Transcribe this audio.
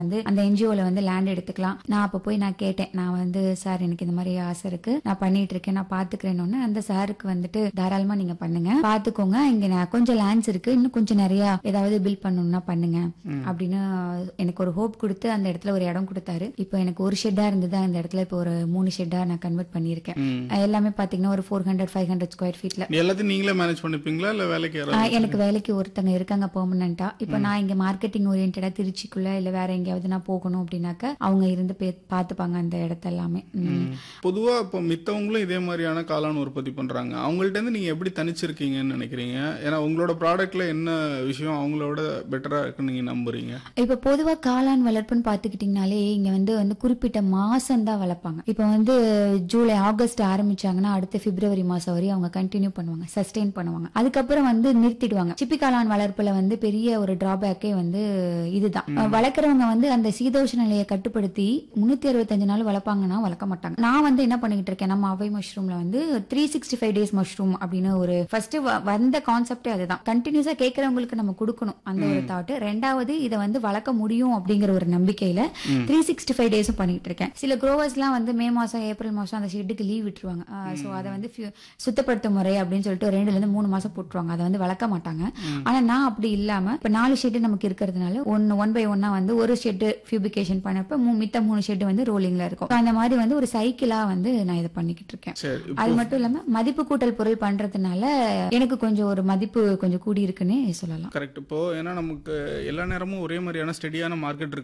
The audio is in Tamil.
வந்து அந்த என்ஜிஓல வந்து லேண்ட் எடுத்துக்கலாம் நான் அப்ப போய் நான் கேட்டேன் நான் வந்து சார் எனக்கு இந்த மாதிரி ஆசை இருக்கு நான் பண்ணிட்டு இருக்கேன் நான் பாத்துக்கிறேன்னு அந்த சாருக்கு வந்துட்டு தாராளமா நீங்க பண்ணுங்க பாத்துக்கோங்க இங்க நான் கொஞ்சம் லேண்ட்ஸ் இருக்கு இன்னும் கொஞ்சம் நிறைய ஏதாவது பில் பண்ணணும்னா பண்ணுங்க அப்படின்னு எனக்கு ஒரு ஹோப் கொடுத்து அந்த இடத்துல ஒரு இடம் கொடுத்தாரு இப்போ எனக்கு ஒரு ஷெட்டா இருந்தது அந்த இடத்துல இப்போ ஒரு மூணு ஷெட்டா நான் கன்வெர்ட் பண்ணியிருக்கேன் ம். எல்லாமே பாத்தீங்கன்னா ஒரு four hundred five hundred square ஃபீட்ல எல்லாத்தையும் நீங்களே மேனேஜ் பண்ணிப்பீங்களா இல்ல வேலைக்கு ஆ, யாராவது எனக்கு வேலைக்கு ஒருத்தங்க இருக்காங்க பெர்மனண்டா இப்போ நான் இங்க மார்க்கெட்டிங் ஓரியன்டா திருச்சிக்குள்ள இல்ல வேற எங்கேயாவது நான் போகணும் அப்படின்னாக்க அவங்க இருந்து பே- பாத்துப்பாங்க அந்த இடத்த எல்லாமே ம். பொதுவா இப்போ மித்தவங்களும் இதே மாதிரியான காளான் உற்பத்தி பண்றாங்க அவங்கள்ட்ட இருந்து நீங்க எப்படி தனிச்சிருக்கீங்கன்னு நினைக்கிறீங்க ஏன்னா உங்களோட ப்ராடக்ட்ல என்ன விஷயம் அவங்களோட பெட்டரா இருக்குன்னு நீங்க நம்புறீங்க இப்ப பொதுவா காளான் வளர்ப்புன்னு பாத்துக்கிட்டீங்கனாலே இங்க வந்து வந்து குறிப்பிட்ட மாசம் தான் வளர்ப்பாங்க இப்ப வந்து ஜூலை ஆகஸ்ட் ஆரம்பிச்சாங்கன்னா அடுத்த பிப்ரவரி மாசம் வரையும் அவங்க கண்டினியூ பண்ணுவாங்க சஸ்டெயின் பண்ணுவாங்க அதுக்கப்புறம் வந்து நிறுத்திடுவாங்க சிப்பி காளான் வளர்ப்புல வந்து பெரிய ஒரு டிராபேக்கே வந்து இதுதான் வளர்க்குறவங்க வந்து அந்த சீதோஷ நிலையை கட்டுப்படுத்தி முன்னூத்தி அறுபத்தஞ்சு நாள் வளர்ப்பாங்கன்னா வளர்க்க மாட்டாங்க நான் வந்து என்ன பண்ணிட்டு இருக்கேன் நம்ம அவை மஷ்ரூம்ல வந்து three sixty five days mushroom அப்படின்னு ஒரு ஃபர்ஸ்ட் வந்த கான்செப்டே அதுதான் கண்டினியூஸா கேட்கறவங்களுக்கு நம்ம கொடுக்கணும் அந்த ஒரு தாட் ரெண்டாவது இதை வந்து வளர்க்க முடியும் அப்படிங்கிற ஒரு நம்பிக்கையில த்ரீ சிக்ஸ்டி ஃபைவ் டேஸும் பண்ணிட்டு இருக்கேன் சில க்ரோவர்ஸ்லாம் வந்து மே மாசம் ஏப்ரல் மாசம் அந்த ஷெட்டுக்கு லீவ் விட்டுருவாங்க ஸோ அதை வந்து few- சுத்தப்படுத்தும் முறை அப்படின்னு சொல்லிட்டு ரெண்டுல இருந்து மூணு மாசம் போட்டுருவாங்க அதை வந்து வளர்க்க மாட்டாங்க ஆனா நான் அப்படி இல்லாம இப்ப நாலு ஷெட் நமக்கு இருக்கிறதுனால ஒன்னு ஒன் பை ஒன்னா வந்து ஒரு ஷெட் பியூபிகேஷன் பண்ணப்ப மூ- மித்த மூணு ஷெட் வந்து ரோலிங்ல இருக்கும் So அந்த மாதிரி வந்து ஒரு சைக்கிளா வந்து நான் இதை பண்ணிக்கிட்டு இருக்கேன் சரி அது மட்டும் இல்லாம மதிப்பு கூட்டல் பொருள் பண்றதுனால எனக்கு கொஞ்சம் ஒரு மதிப்பு கொஞ்சம் கூடி இருக்குன்னே சொல்லலாம் கரெக்ட் இப்போ ஏன்னா நமக்கு எல்லா நேரமும் ஒரே மாதிரியான ஸ்டெடியான மார்க்கெட்